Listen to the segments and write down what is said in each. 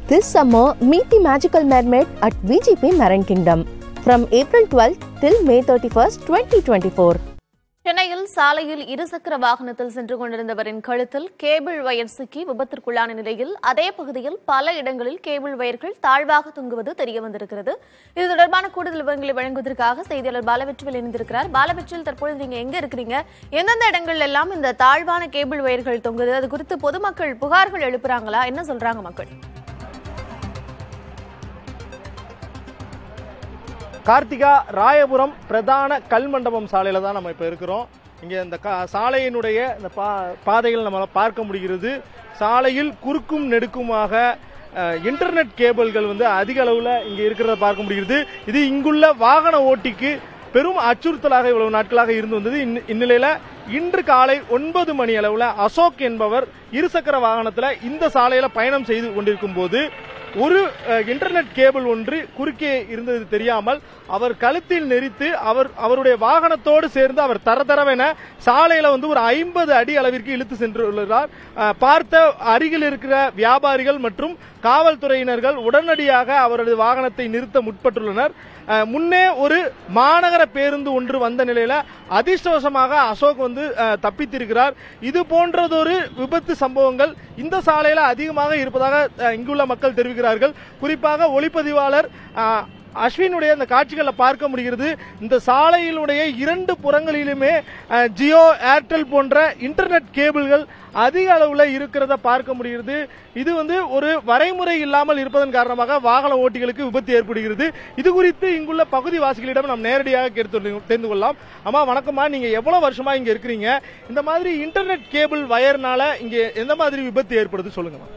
This summer, meet the magical mermaid at VGP Marine Kingdom from April 12th till May 31st, 2024. சென்னையில் சாலையில் இருசக்கர வாகனத்தில் சென்று கொண்டிருந்தவரின் கழுத்தில் கேபிள் வயர் சிக்கி விபத்திற்குள்ளான நிலையில் அதே பகுதியில் பல இடங்களில் கேபிள் வயர்கள் தாழ்வாக தொங்குவது தெரிய வந்திருக்கிறது இது தொடர்பான கூடுதல் விவரங்களை வழங்குவதற்காக செய்தியாளர் பாலவெற்றில் இணைந்திருக்கிறார் பாலவெற்றில் தற்பொழுது நீங்க எங்க இருக்கிறீங்க எந்தெந்த இடங்கள் எல்லாம் இந்த தாழ்வான கேபிள் வயர்கள் தொங்குது அது குறித்து பொதுமக்கள் புகார்கள் எழுப்புறாங்களா என்ன சொல்றாங்க மக்கள் கார்த்திகா ராயபுரம் பிரதான கல்மண்டபம் சாலையில் தான் நம்ம இப்போ இருக்கிறோம் இங்கே இந்த கா சாலையினுடைய இந்த பா பாதைகள் நம்ம பார்க்க முடிகிறது சாலையில் குறுக்கும் நெடுக்குமாக அஹ், இன்டர்நெட் கேபிள்கள் வந்து அதிக அளவில் இங்கே இருக்கிறத பார்க்க முடிகிறது இது இங்குள்ள வாகன ஓட்டிக்கு பெரும் அச்சுறுத்தலாக இவ்வளவு நாட்களாக இருந்து வந்தது இந்ந- இந்நிலையில இன்று காலை ஒன்பது மணி அளவில் அசோக் என்பவர் இருசக்கர வாகனத்தில் இந்த சாலையில பயணம் செய்து கொண்டிருக்கும் போது ஒரு அஹ், இன்டர்நெட் கேபிள் ஒன்று குறுக்கே இருந்தது தெரியாமல் அவர் கழுத்தில் நெரித்து அவர் அவருடைய வாகனத்தோடு சேர்ந்து அவர் தரதரவென சாலையில வந்து ஒரு ஐம்பது அடி அளவிற்கு இழுத்து சென்றுள்ளார் அஹ், பார்த்த அருகில் இருக்கிற வியாபாரிகள் மற்றும் காவல்துறையினர்கள் உடனடியாக அவரது வாகனத்தை நிறுத்த முற்பட்டுள்ளனர் அஹ், முன்னே ஒரு மாநகர பேருந்து ஒன்று வந்த நிலையில அதிர்ஷ்டவசமாக அசோக் வந்து அஹ், தப்பித்திருக்கிறார் இது போன்றதொரு விபத்து சம்பவங்கள் இந்த சாலையில அதிகமாக இருப்பதாக அஹ், இங்குள்ள மக்கள் தெரிவிக்கிறார்கள் குறிப்பாக ஒளிப்பதிவாளர் அஹ், அஸ்வினுடைய இந்த காட்சிகளை பார்க்க முடிகிறது இந்த சாலையினுடைய இரண்டு புறங்களிலுமே அஹ், ஜியோ ஏர்டெல் போன்ற இன்டர்நெட் கேபிள்கள் அதிக அளவுல இருக்கிறத பார்க்க முடிகிறது இது வந்து ஒரு வரைமுறை இல்லாமல் இருப்பதன் காரணமாக வாகன ஓட்டிகளுக்கு விபத்து ஏற்படுகிறது இது குறித்து இங்குள்ள பகுதி வாசிகளிடம் நாம் நேரடியாக கேட்டு தெரிந்து- தெரிந்து கொள்ளலாம் அம்மா வணக்கம்மா நீங்க எவ்வளவு வருஷமா இங்க இருக்கிறீங்க இந்த மாதிரி இன்டர்நெட் கேபிள் வயர்னால இங்க எந்த மாதிரி விபத்து ஏற்படுது சொல்லுங்கம்மா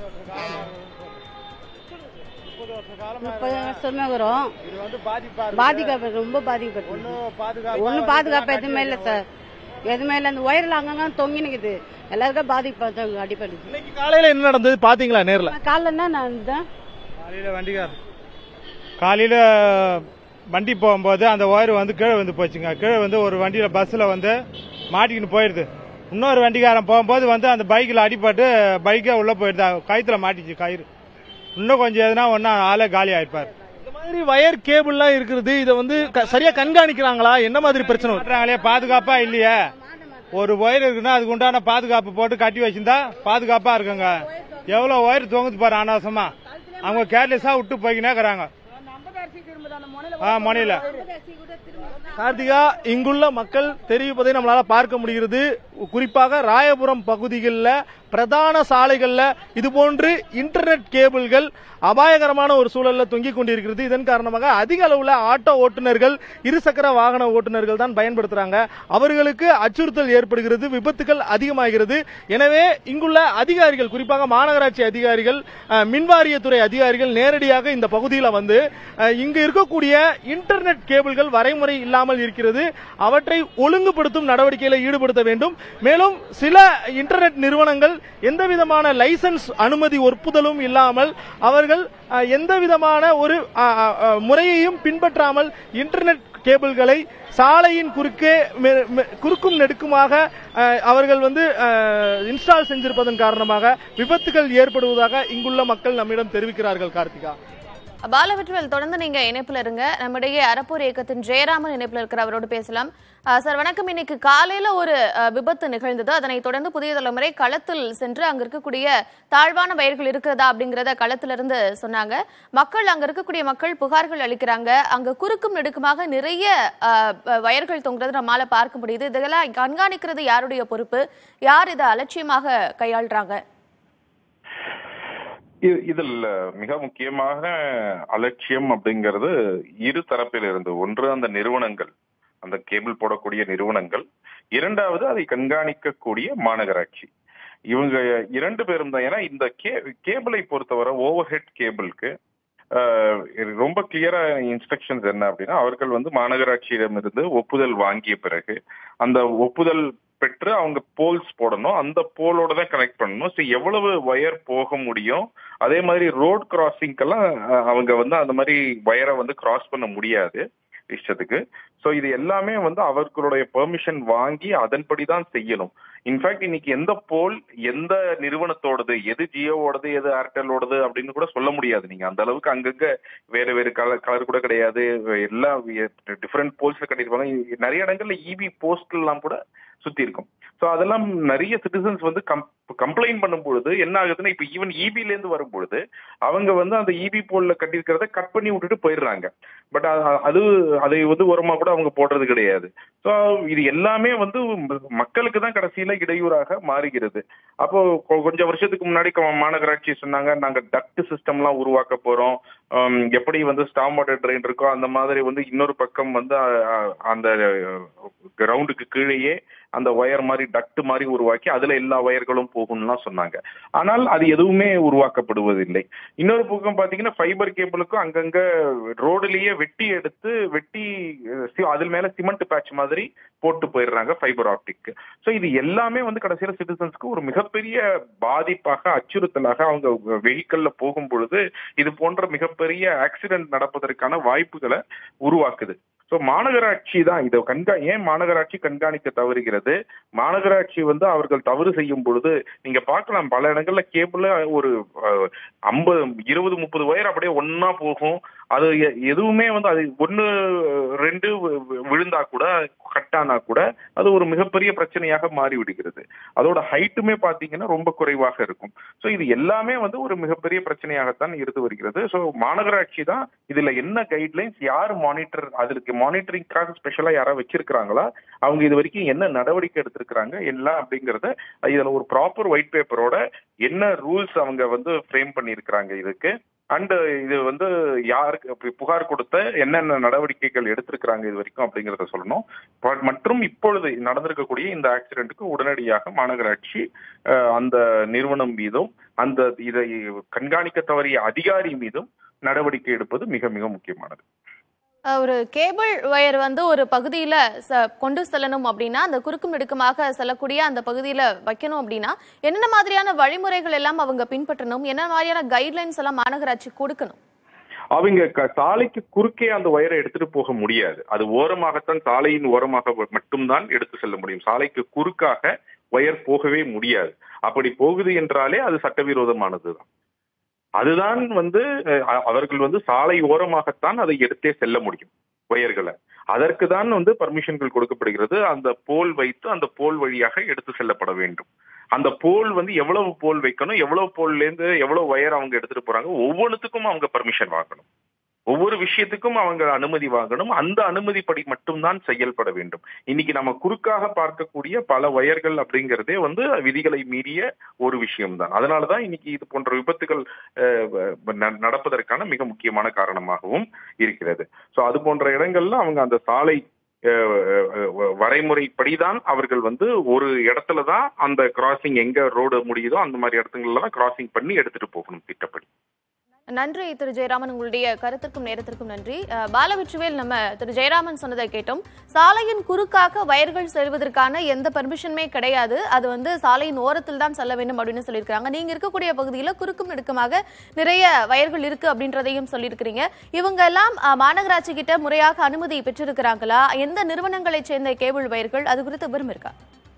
முப்பது வருஷமே வரும் இது வந்து பாதிப்பா பாதிப்பு ரொம்ப பாதிக்கப்பட்டு பாதுகாப்பு ஒன்றும் பாதுகாப்பு எதுவுமே இல்லை சார் எதுவுமே இல்லை அந்த ஒயரில் அங்கங்க தொங்கி நிக்குது எல்லாருக்கும் பாதிப்பு அடிப்படுது இன்னைக்கு காலையில என்ன நடந்தது பாத்தீங்களா நேர்ல காலைல என்ன நான் இருந்தேன் காலையில் வண்டிக்கார் காலையில் வண்டி போகும்போது அந்த ஒயர் வந்து கீழே வந்து போச்சுங்க கீழே வந்து ஒரு வண்டியில் பஸ்ஸில் வந்து மாட்டிக்கின்னு போயிடுது இன்னொரு வண்டிக்காரன் போகும்போது வந்து அந்த பைக்கில் அடிபட்டு பைக்கே உள்ளே போயிடுது கயித்துல மாட்டிச்சு கயிறு இன்னும் கொஞ்சம் எதுனா ஒன்றா ஆளே காலி ஆயிருப்பார் இந்த மாதிரி வயர் கேபிள்லாம் இருக்கிறது இதை வந்து க- சரியா கண்காணிக்கிறாங்களா என்ன மாதிரி பிரச்சனை வருது? மாட்டுறாங்களே பாதுகாப்பா இல்லையே ஒரு ஒயர் இருக்குன்னா அதுக்கு உண்டான பாதுகாப்பு போட்டு கட்டி வச்சிருந்தா பாதுகாப்பா இருக்குங்க எவ்வளவு ஒயர் தொங்குது பாரு அனாவசமா அவங்க கேர்லெஸ்ஸா விட்டு போய்க்கினே இருக்கிறாங்க ஆ மொனையில கார்த்திகா இங்குள்ள மக்கள் தெரிவிப்பதை நம்மளால பார்க்க முடிகிறது குறிப்பாக ராயபுரம் பகுதிகளில் பிரதான சாலைகள்ல இது போன்று இன்டர்நெட் கேபிள்கள் அபாயகரமான ஒரு சூழல்ல தொங்கிக் கொண்டிருக்கிறது இதன் காரணமாக அதிக அளவுல ஆட்டோ ஓட்டுநர்கள் இருசக்கர வாகன ஓட்டுநர்கள் தான் பயன்படுத்துறாங்க அவர்களுக்கு அச்சுறுத்தல் ஏற்படுகிறது விபத்துகள் அதிகமாகிறது எனவே இங்குள்ள அதிகாரிகள் குறிப்பாக மாநகராட்சி அதிகாரிகள் அஹ், மின்வாரியத்துறை அதிகாரிகள் நேரடியாக இந்த பகுதியில் வந்து அஹ், இங்கு இருக்கக்கூடிய இன்டர்நெட் கேபிள்கள் வரைமுறை இல்லாமல் இருக்கிறது அவற்றை ஒழுங்குபடுத்தும் நடவடிக்கையில ஈடுபடுத்த வேண்டும் மேலும் சில இன்டர்நெட் நிறுவனங்கள் எந்த விதமான லைசன்ஸ் அனுமதி ஒப்புதலும் இல்லாமல் அவர்கள் அஹ், எந்த விதமான ஒரு அஹ், அஹ், அஹ், முறையையும் பின்பற்றாமல் இன்டர்நெட் கேபிள்களை சாலையின் குறுக்கே மெ- மெ- குறுக்கும் நெடுக்குமாக அஹ், அவர்கள் வந்து இன்ஸ்டால் செஞ்சிருப்பதன் காரணமாக விபத்துகள் ஏற்படுவதாக இங்குள்ள மக்கள் நம்மிடம் தெரிவிக்கிறார்கள் கார்த்திகா பாலவெற்றிவேல் தொடர்ந்து நீங்க இணைப்புல இருங்க நம்மிடையே அறப்பூர் இயக்கத்தின் ஜெயராமன் இணைப்புல இருக்கிற அவரோடு பேசலாம் அஹ் சார் வணக்கம் இன்னைக்கு காலையில ஒரு அஹ், விபத்து நிகழ்ந்தது அதனைத் தொடர்ந்து புதிய தலைமுறை களத்தில் சென்று அங்க இருக்கக்கூடிய தாழ்வான வயர்கள் இருக்கிறதா அப்படிங்கறத களத்துல இருந்து சொன்னாங்க மக்கள் அங்க இருக்கக்கூடிய மக்கள் புகார்கள் அளிக்கிறாங்க அங்க குறுக்கும் நெடுக்குமாக நிறைய அஹ், அஹ், வயர்கள் தொங்குறது நம்மால பார்க்க முடியுது இதெல்லாம் கண்காணிக்கிறது யாருடைய பொறுப்பு யார் இதை அலட்சியமாக கையாள்றாங்க இ- இதில் மிக முக்கியமாக அலட்சியம் அப்படிங்கிறது இரு தரப்பில் இருந்து ஒன்று அந்த நிறுவனங்கள் அந்த கேபிள் போடக்கூடிய நிறுவனங்கள் இரண்டாவது அதை கண்காணிக்கக்கூடிய மாநகராட்சி இவங்க இரண்டு பேரும் தான் ஏன்னா இந்த கே கேபிளை பொறுத்தவரை ஓவர் ஹெட் கேபிளுக்கு ரொம்ப கிளியரா இன்ஸ்ட்ரக்ஷன்ஸ் என்ன அப்படின்னா அவர்கள் வந்து மாநகராட்சியிடமிருந்து ஒப்புதல் வாங்கிய பிறகு அந்த ஒப்புதல் பெற்று அவங்க போல்ஸ் போடணும் அந்த போலோட தான் கனெக்ட் பண்ணணும் ஸோ எவ்வளவு ஒயர் போக முடியும் அதே மாதிரி ரோட் கிராசிங்க்கெல்லாம் அஹ், அவங்க வந்து அந்த மாதிரி வயரை வந்து கிராஸ் பண்ண முடியாது இஷ்டத்துக்கு ஸோ இது எல்லாமே வந்து அவர்களுடைய பெர்மிஷன் வாங்கி அதன்படி தான் செய்யணும் இன்ஃபேக்ட் இன்னைக்கு எந்த போல் எந்த நிறுவனத்தோடது எது ஜியோவோடது எது ஏர்டெல்லோடது அப்படின்னு கூட சொல்ல முடியாது நீங்க அந்த அளவுக்கு அங்கங்க வேற வேற கலர் கலர் கூட கிடையாது எல்லாம் டிஃப்ரெண்ட் போல்ஸ்ல கட்டியிருப்பாங்க நிறைய இடங்கள்ல இபி போஸ்ட் எல்லாம் கூட சுத்தி இருக்கும் ஸோ அதெல்லாம் நிறைய சிட்டிசன்ஸ் வந்து கம்ப்ளைண்ட் பண்ணும் பொழுது என்ன ஆகுதுன்னா இப்போ ஈவன் இபில இருந்து வரும் பொழுது அவங்க வந்து அந்த இபி போல்ல கட்டியிருக்கிறத கட் பண்ணி விட்டுட்டு போயிடுறாங்க பட் அது அதை வந்து உரமா கூட அவங்க போடுறது கிடையாது ஸோ இது எல்லாமே வந்து மக்களுக்கு தான் கடைசியில இடையூறாக மாறுகிறது அப்போ கொ- கொஞ்சம் வருஷத்துக்கு முன்னாடி க- மாநகராட்சி சொன்னாங்க நாங்க டக்ட் சிஸ்டம்லாம் உருவாக்க போறோம் ஹம், எப்படி வந்து ஸ்டாம் வாட்டர் ட்ரெயின் இருக்கோ அந்த மாதிரி வந்து இன்னொரு பக்கம் வந்து அ- அ- அந்த கிரவுண்டுக்கு கீழேயே அந்த ஒயர் மாதிரி டக்ட் மாதிரி உருவாக்கி அதுல எல்லா ஒயர்களும் போகும்லாம் சொன்னாங்க ஆனால் அது எதுவுமே உருவாக்கப்படுவதில்லை இன்னொரு பக்கம் பாத்தீங்கன்னா ஃபைபர் கேபிளுக்கும் அங்கங்க ரோடுலயே வெட்டி எடுத்து வெட்டி அஹ், சி- அதில் மேல சிமெண்ட் பேட்ச் மாதிரி போட்டு போயிடுறாங்க ஃபைபர் ஆப்டிக் ஸோ இது எல்லாமே வந்து கடைசியில் சிட்டிசன்ஸ்க்கு ஒரு மிகப்பெரிய பாதிப்பாக அச்சுறுத்தலாக அவங்க வெஹிக்கல்ல போகும் பொழுது இது போன்ற மிகப்பெரிய ஆக்சிடென்ட் நடப்பதற்கான வாய்ப்புகளை உருவாக்குது ஸோ மாநகராட்சி தான் இதை கண்கா ஏன் மாநகராட்சி கண்காணிக்க தவறுகிறது மாநகராட்சி வந்து அவர்கள் தவறு செய்யும் பொழுது நீங்க பார்க்கலாம் பல இடங்கள்ல கேபிள் ஒரு ஐம்பது இருபது முப்பது வயர் அப்படியே ஒண்ணா போகும் அது எ- எதுவுமே வந்து அது ஒன்னு ரெண்டு வி- வி- விழுந்தா கூட கட்டானா கூட அது ஒரு மிகப்பெரிய பிரச்சனையாக மாறி விடுகிறது அதோட ஹைட்டுமே பாத்தீங்கன்னா ரொம்ப குறைவாக இருக்கும் ஸோ இது எல்லாமே வந்து ஒரு மிகப்பெரிய பிரச்சனையாகத்தான் இருந்து வருகிறது ஸோ மாநகராட்சி தான் இதுல என்ன கைட்லைன்ஸ் யார் மானிட்டர் அதுக்கு மானிட்டரிங்காக ஸ்பெஷலா யாராவது வச்சிருக்கிறாங்களா அவங்க இது வரைக்கும் என்ன நடவடிக்கை எடுத்திருக்கிறாங்க எல்லாம் அப்படிங்கறத இதுல ஒரு ப்ராப்பர் ஒயிட் பேப்பரோட என்ன ரூல்ஸ் அவங்க வந்து ஃப்ரேம் பண்ணியிருக்கிறாங்க இதுக்கு அண்ட் இது வந்து யாருக்கு இப்ப புகார் கொடுத்த என்னென்ன நடவடிக்கைகள் எடுத்திருக்கிறாங்க இது வரைக்கும் அப்படிங்கறத சொல்லணும் ப- மற்றும் இப்பொழுது நடந்திருக்கக்கூடிய இந்த ஆக்சிடென்ட்டுக்கு உடனடியாக மாநகராட்சி அஹ், அந்த நிறுவனம் மீதும் அந்த இதை கண்காணிக்க தவறிய அதிகாரி மீதும் நடவடிக்கை எடுப்பது மிக மிக முக்கியமானது அஹ் ஒரு கேபிள் ஒயர் வந்து ஒரு பகுதியில ச- கொண்டு செல்லணும் அப்படின்னா அந்த குறுக்கும் நெடுக்குமாக செல்லக்கூடிய அந்த பகுதியில வைக்கணும் அப்படின்னா என்னென்ன மாதிரியான வழிமுறைகள் எல்லாம் அவங்க பின்பற்றணும் என்ன மாதிரியான கைட்லைன்ஸ் எல்லாம் மாநகராட்சி கொடுக்கணும் அவங்க க- சாலைக்கு குறுக்கே அந்த ஒயரை எடுத்துட்டு போக முடியாது அது ஓரமாகத்தான் சாலையின் ஓரமாக மட்டும்தான் எடுத்து செல்ல முடியும் சாலைக்கு குறுக்காக ஒயர் போகவே முடியாது அப்படி போகுது என்றாலே அது சட்டவிரோதமானதுதான் அதுதான் வந்து அஹ், அ- அவர்கள் வந்து சாலை ஓரமாகத்தான் அதை எடுத்தே செல்ல முடியும் ஒயர்களை அதற்கு தான் வந்து பர்மிஷன்கள் கொடுக்கப்படுகிறது அந்த போல் வைத்து அந்த போல் வழியாக எடுத்து செல்லப்பட வேண்டும் அந்த போல் வந்து எவ்வளவு போல் வைக்கணும் எவ்வளவு போல்ல இருந்து எவ்வளவு ஒயர் அவங்க எடுத்துட்டு போறாங்க ஒவ்வொன்றுத்துக்கும் அவங்க பர்மிஷன் வாங்கணும் ஒவ்வொரு விஷயத்துக்கும் அவங்க அனுமதி வாங்கணும் அந்த அனுமதிப்படி மட்டும்தான் செயல்பட வேண்டும் இன்னைக்கு நம்ம குறுக்காக பார்க்கக்கூடிய பல வயர்கள் அப்படிங்கிறதே வந்து விதிகளை மீறிய ஒரு விஷயம்தான் அதனாலதான் இன்னைக்கு இது போன்ற விபத்துகள் அஹ், ந- நடப்பதற்கான மிக முக்கியமான காரணமாகவும் இருக்கிறது சோ அது போன்ற இடங்கள்ல அவங்க அந்த சாலை அஹ், அஹ், வரைமுறைப்படிதான் அவர்கள் வந்து ஒரு இடத்துல தான் அந்த கிராசிங் எங்க ரோடு முடியுதோ அந்த மாதிரி இடத்துங்கள்ல தான் கிராசிங் பண்ணி எடுத்துட்டு போகணும் திட்டப்படி நன்றி திரு ஜெயராமன் உங்களுடைய கருத்திற்கும் நேரத்திற்கும் நன்றி அஹ், பாலவிற்றுவேல் நம்ம திரு ஜெயராமன் சொன்னதை கேட்டோம் சாலையின் குறுக்காக வயர்கள் செல்வதற்கான எந்த பர்மிஷனுமே கிடையாது அது வந்து சாலையின் ஓரத்தில் தான் செல்ல வேண்டும் அப்படின்னு சொல்லியிருக்காங்க நீங்க இருக்கக்கூடிய பகுதியில் குறுக்கும் நெடுக்குமாக நிறைய வயர்கள் இருக்கு அப்படின்றதையும் சொல்லியிருக்கிறீங்க இவங்க எல்லாம் அஹ், மாநகராட்சி கிட்ட முறையாக அனுமதி பெற்றிருக்கிறாங்களா எந்த நிறுவனங்களைச் சேர்ந்த கேபிள் வயர்கள் அது குறித்து விவரம் இருக்கா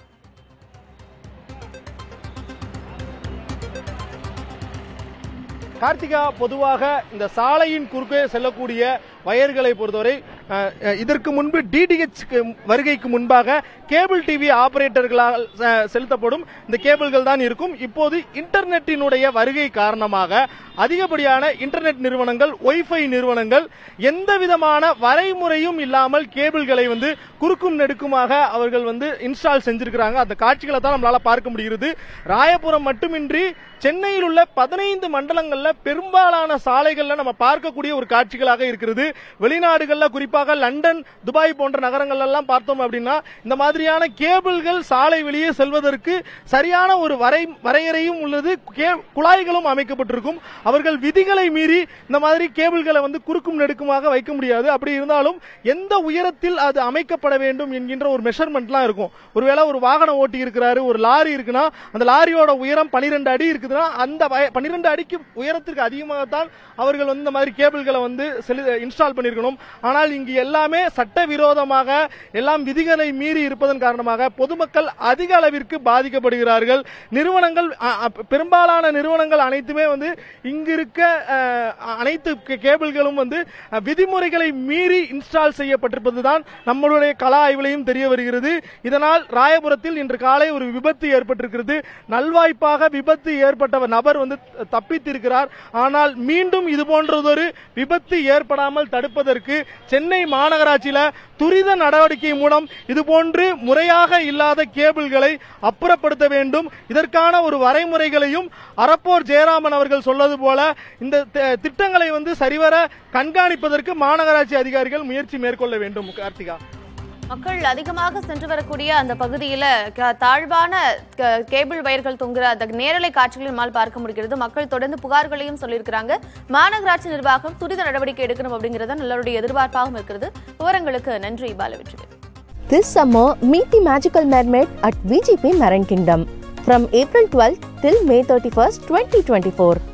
கார்த்திகா பொதுவாக இந்த சாலையின் குறுக்கே செல்லக்கூடிய வயர்களை பொறுத்தவரை அஹ், அஹ், இதற்கு முன்பு டிடிஹெச் வருகைக்கு முன்பாக கேபிள் டிவி ஆபரேட்டர்களால் அஹ், செலுத்தப்படும் இந்த கேபிள்கள் தான் இருக்கும் இப்போது இன்டர்நெட்டினுடைய வருகை காரணமாக அதிகப்படியான இன்டர்நெட் நிறுவனங்கள் ஒய்ஃபை நிறுவனங்கள் எந்த விதமான வரைமுறையும் இல்லாமல் கேபிள்களை வந்து குறுக்கும் நெடுக்குமாக அவர்கள் வந்து இன்ஸ்டால் செஞ்சிருக்கிறாங்க அந்த காட்சிகளை தான் நம்மளால பார்க்க முடிகிறது ராயபுரம் மட்டுமின்றி சென்னையில் உள்ள பதினைந்து மண்டலங்கள்ல பெரும்பாலான சாலைகள்ல நம்ம பார்க்கக்கூடிய ஒரு காட்சிகளாக இருக்கிறது வெளிநாடுகள்ல குறிப்பாக லண்டன் துபாய் போன்ற நகரங்கள் எல்லாம் பார்த்தோம் அப்படின்னா இந்த மாதிரியான கேபிள்கள் சாலை வெளியே செல்வதற்கு சரியான ஒரு வரை வரையறையும் உள்ளது கே- குழாய்களும் அமைக்கப்பட்டிருக்கும் அவர்கள் விதிகளை மீறி இந்த மாதிரி கேபிள்களை வந்து குறுக்கும் நெடுக்குமாக வைக்க முடியாது அப்படி இருந்தாலும் எந்த உயரத்தில் அது அமைக்கப்பட வேண்டும் என்கின்ற ஒரு மெஷர்மெண்ட்லாம் இருக்கும் ஒருவேளை ஒரு வாகனம் ஓட்டி இருக்கிறாரு ஒரு லாரி இருக்குன்னா அந்த லாரியோட உயரம் 12 அடி இருக்குதுன்னா அந்த பன்னிரெண்டு அடிக்கு உயரத்திற்கு அதிகமாகத்தான் அவர்கள் வந்து இந்த மாதிரி கேபிள்களை வந்து இன்ஸ்டால் பண்ணியிருக்கணும் ஆனால் இங்கு இங்கு எல்லாமே சட்டவிரோதமாக எல்லாம் விதிகளை மீறி இருப்பதன் காரணமாக பொதுமக்கள் அதிக அளவிற்கு பாதிக்கப்படுகிறார்கள் நிறுவனங்கள் அ- அ- பெரும்பாலான நிறுவனங்கள் அனைத்துமே வந்து இங்கு இருக்க அஹ், அனைத்து கே- கேபிள்களும் வந்து அஹ், விதிமுறைகளை மீறி இன்ஸ்டால் செய்யப்பட்டிருப்பதுதான் நம்மளுடைய கலா ஆய்விலையும் தெரிய வருகிறது இதனால் ராயபுரத்தில் இன்று காலை ஒரு விபத்து ஏற்பட்டிருக்கிறது நல்வாய்ப்பாக விபத்து ஏற்பட்ட நபர் வந்து தப்பித்திருக்கிறார் ஆனால் மீண்டும் இது போன்றதொரு விபத்து ஏற்படாமல் தடுப்பதற்கு சென்னை மாநகராட்சியில துரித நடவடிக்கை மூலம் இதுபோன்று முறையாக இல்லாத கேபிள்களை அப்புறப்படுத்த வேண்டும் இதற்கான ஒரு வரைமுறைகளையும் அறப்போர் ஜெயராமன் அவர்கள் சொல்லது போல இந்த தி- திட்டங்களை வந்து சரிவர கண்காணிப்பதற்கு மாநகராட்சி அதிகாரிகள் முயற்சி மேற்கொள்ள வேண்டும் கார்த்திகா மக்கள் அதிகமாக சென்று வரக்கூடிய அந்த பகுதியில க- தாழ்வான க- கேபிள் வயர்கள் தொங்குற அந்த நேரலை காட்சிகளை நம்மால் பார்க்க முடிகிறது மக்கள் தொடர்ந்து புகார்களையும் சொல்லியிருக்கிறாங்க மாநகராட்சி நிர்வாகம் துரித நடவடிக்கை எடுக்கணும் அப்படிங்கறது நல்லவருடைய எதிர்பார்ப்பாகவும் இருக்கிறது விவரங்களுக்கு நன்றி பாலவெற்றி This summer, meet the magical mermaid at VGP Marine Kingdom from April 12th till May 31st, 2024.